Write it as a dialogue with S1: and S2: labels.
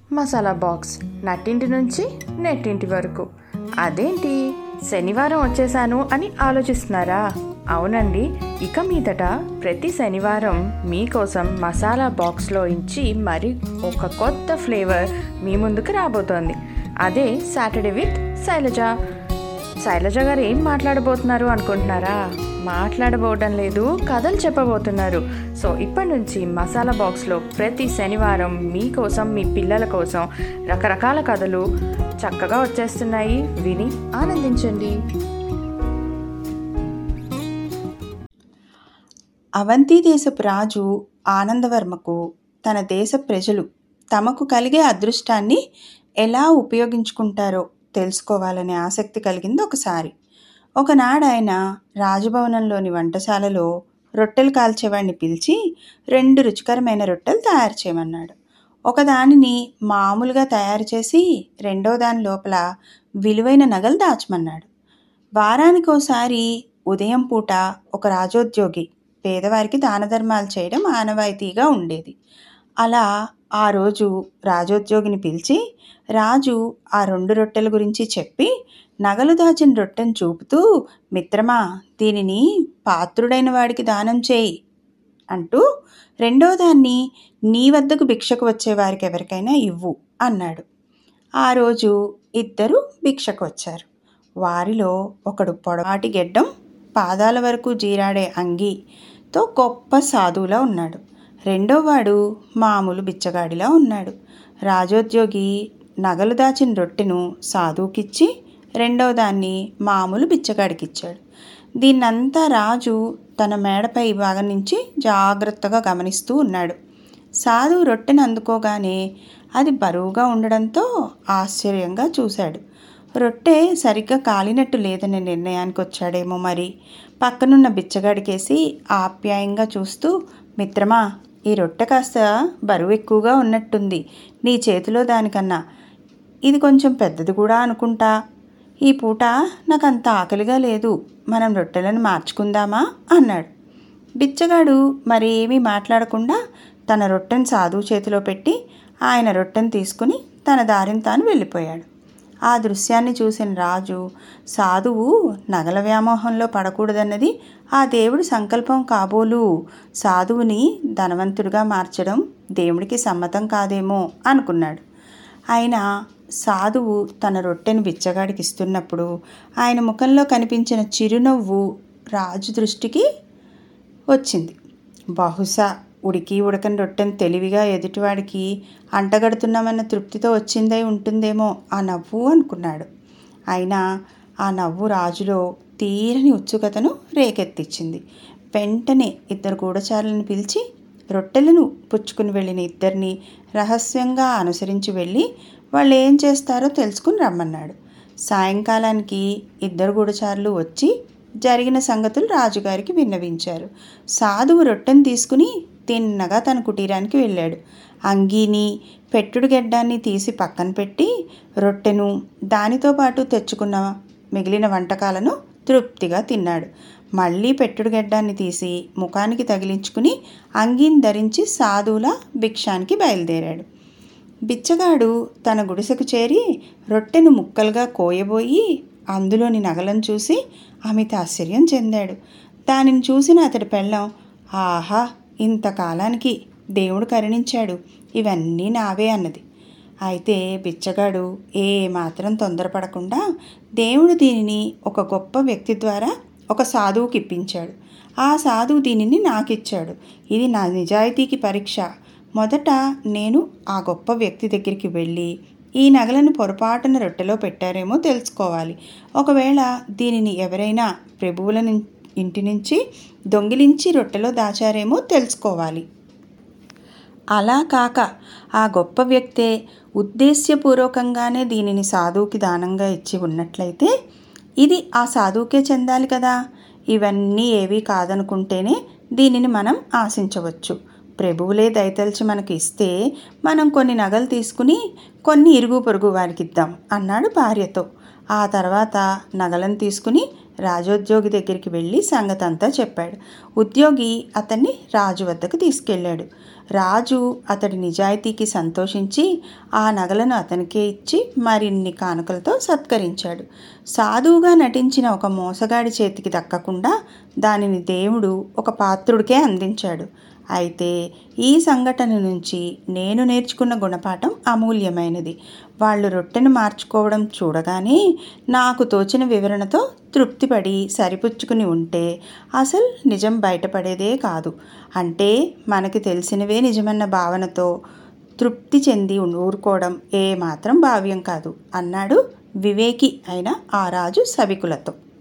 S1: masala box నట్టింటి నుంచి నెట్టింటి వరకు అదేంటి శనివారం వచ్చేసాను అని ఆలోచిస్తున్నారా అవునండి ఇక మీదట ప్రతి శనివారం మీకోసం మసాలా బాక్స్లో ఇచ్చి మరి ఒక కొత్త ఫ్లేవర్ మీ ముందుకు రాబోతోంది అదే సాటర్డే విత్ శైలజ శైలజ గారు ఏం మాట్లాడబోతున్నారు అనుకుంటున్నారా మాట్లాడబోవడం లేదు కథలు చెప్పబోతున్నారు సో ఇప్పటి నుంచి మసాలా బాక్స్లో ప్రతి శనివారం మీకోసం మీ పిల్లల కోసం రకరకాల కథలు చక్కగా వచ్చేస్తున్నాయి విని ఆనందించండి
S2: అవంతి దేశపు రాజు ఆనందవర్మకు తన దేశ ప్రజలు తమకు కలిగే అదృష్టాన్ని ఎలా ఉపయోగించుకుంటారో తెలుసుకోవాలనే ఆసక్తి కలిగింది ఒకసారి ఒకనాడు ఆయన రాజభవనంలోని వంటశాలలో రొట్టెలు కాల్చేవాడిని పిలిచి రెండు రుచికరమైన రొట్టెలు తయారు చేయమన్నాడు ఒకదానిని మామూలుగా తయారు చేసి రెండో దాని లోపల విలువైన నగలు దాచమన్నాడు వారానికోసారి ఉదయం పూట ఒక రాజోద్యోగి పేదవారికి దాన ధర్మాలు చేయడం ఆనవాయితీగా ఉండేది అలా ఆ రోజు రాజోద్యోగిని పిలిచి రాజు ఆ రెండు రొట్టెల గురించి చెప్పి నగలు దాచిన రొట్టెను చూపుతూ మిత్రమా దీనిని పాత్రుడైన వాడికి దానం చేయి అంటూ రెండో దాన్ని నీ వద్దకు భిక్షకు వచ్చే వారికి ఎవరికైనా ఇవ్వు అన్నాడు ఆ రోజు ఇద్దరు భిక్షకు వచ్చారు వారిలో ఒకడు పొడవాటి గెడ్డం పాదాల వరకు జీరాడే అంగీతో గొప్ప సాధువులా ఉన్నాడు రెండోవాడు మామూలు బిచ్చగాడిలా ఉన్నాడు రాజోద్యోగి నగలు దాచిన రొట్టెను సాధువుకిచ్చి రెండవ దాన్ని మామూలు బిచ్చగాడికిచ్చాడు దీన్నంతా రాజు తన మేడపై భాగం నుంచి జాగ్రత్తగా గమనిస్తూ ఉన్నాడు సాధువు రొట్టెను అందుకోగానే అది బరువుగా ఉండడంతో ఆశ్చర్యంగా చూశాడు రొట్టె సరిగ్గా కాలినట్టు లేదనే నిర్ణయానికి వచ్చాడేమో మరి పక్కనున్న బిచ్చగాడికేసి ఆప్యాయంగా చూస్తూ మిత్రమా ఈ రొట్టె కాస్త బరువు ఎక్కువగా ఉన్నట్టుంది నీ చేతిలో దానికన్నా ఇది కొంచెం పెద్దది కూడా అనుకుంటా ఈ పూట నాకు అంత ఆకలిగా లేదు మనం రొట్టెలను మార్చుకుందామా అన్నాడు బిచ్చగాడు మరేమీ మాట్లాడకుండా తన రొట్టెను సాధువు చేతిలో పెట్టి ఆయన రొట్టెను తీసుకుని తన దారిని తాను వెళ్ళిపోయాడు ఆ దృశ్యాన్ని చూసిన రాజు సాధువు నగల వ్యామోహంలో పడకూడదన్నది ఆ దేవుడి సంకల్పం కాబోలు సాధువుని ధనవంతుడిగా మార్చడం దేవుడికి సమ్మతం కాదేమో అనుకున్నాడు ఆయన సాధువు తన రొట్టెను బిచ్చగాడికి ఇస్తున్నప్పుడు ఆయన ముఖంలో కనిపించిన చిరునవ్వు రాజు దృష్టికి వచ్చింది బహుశా ఉడికి ఉడకని రొట్టెను తెలివిగా ఎదుటివాడికి అంటగడుతున్నామన్న తృప్తితో వచ్చిందై ఉంటుందేమో ఆ నవ్వు అనుకున్నాడు అయినా ఆ నవ్వు రాజులో తీరని ఉత్సుకతను రేకెత్తిచ్చింది వెంటనే ఇద్దరు గూఢచారులను పిలిచి రొట్టెలను పుచ్చుకుని వెళ్ళిన ఇద్దరిని రహస్యంగా అనుసరించి వెళ్ళి వాళ్ళు ఏం చేస్తారో తెలుసుకుని రమ్మన్నాడు సాయంకాలానికి ఇద్దరు గూఢచారులు వచ్చి జరిగిన సంగతులు రాజుగారికి విన్నవించారు సాధువు రొట్టెను తీసుకుని తిన్నగా తన కుటీరానికి వెళ్ళాడు అంగీని పెట్టుడు గెడ్డాన్ని తీసి పక్కన పెట్టి రొట్టెను దానితో పాటు తెచ్చుకున్న మిగిలిన వంటకాలను తృప్తిగా తిన్నాడు మళ్ళీ పెట్టుడు గెడ్డాన్ని తీసి ముఖానికి తగిలించుకుని అంగీని ధరించి సాధువుల భిక్షానికి బయలుదేరాడు బిచ్చగాడు తన గుడిసెకు చేరి రొట్టెను ముక్కలుగా కోయబోయి అందులోని నగలను చూసి అమిత ఆశ్చర్యం చెందాడు దానిని చూసిన అతడి పెళ్ళం ఆహా ఇంతకాలానికి దేవుడు కరుణించాడు ఇవన్నీ నావే అన్నది అయితే బిచ్చగాడు ఏ మాత్రం తొందరపడకుండా దేవుడు దీనిని ఒక గొప్ప వ్యక్తి ద్వారా ఒక సాధువుకి ఇప్పించాడు ఆ సాధువు దీనిని నాకిచ్చాడు ఇది నా నిజాయితీకి పరీక్ష మొదట నేను ఆ గొప్ప వ్యక్తి దగ్గరికి వెళ్ళి ఈ నగలను పొరపాటున రొట్టెలో పెట్టారేమో తెలుసుకోవాలి ఒకవేళ దీనిని ఎవరైనా ప్రభువుల నుం- ఇంటి నుంచి దొంగిలించి రొట్టెలో దాచారేమో తెలుసుకోవాలి అలా కాక ఆ గొప్ప వ్యక్తే ఉద్దేశ్యపూర్వకంగానే దీనిని సాధువుకి దానంగా ఇచ్చి ఉన్నట్లయితే ఇది ఆ సాధువుకే చెందాలి కదా ఇవన్నీ ఏవీ కాదనుకుంటేనే దీనిని మనం ఆశించవచ్చు ప్రభువులే దయతలిచి మనకి ఇస్తే మనం కొన్ని నగలు తీసుకుని కొన్ని ఇరుగు పొరుగు వారికి ఇద్దాం అన్నాడు భార్యతో ఆ తర్వాత నగలను తీసుకుని రాజోద్యోగి దగ్గరికి వెళ్ళి సంగతంతా చెప్పాడు ఉద్యోగి అతన్ని రాజు వద్దకు తీసుకెళ్ళాడు రాజు అతడి నిజాయితీకి సంతోషించి ఆ నగలను అతనికే ఇచ్చి మరిన్ని కానుకలతో సత్కరించాడు సాధువుగా నటించిన ఒక మోసగాడి చేతికి దక్కకుండా దానిని దేవుడు ఒక పాత్రుడికే అందించాడు అయితే ఈ సంఘటన నుంచి నేను నేర్చుకున్న గుణపాఠం అమూల్యమైనది వాళ్ళు రొట్టెను మార్చుకోవడం చూడగానే నాకు తోచిన వివరణతో తృప్తిపడి సరిపుచ్చుకుని ఉంటే అసలు నిజం బయటపడేదే కాదు అంటే మనకి తెలిసినవే నిజమన్న భావనతో తృప్తి చెంది ఊరుకోవడం ఏమాత్రం భావ్యం కాదు అన్నాడు వివేకి అయిన ఆ రాజు సభికులతో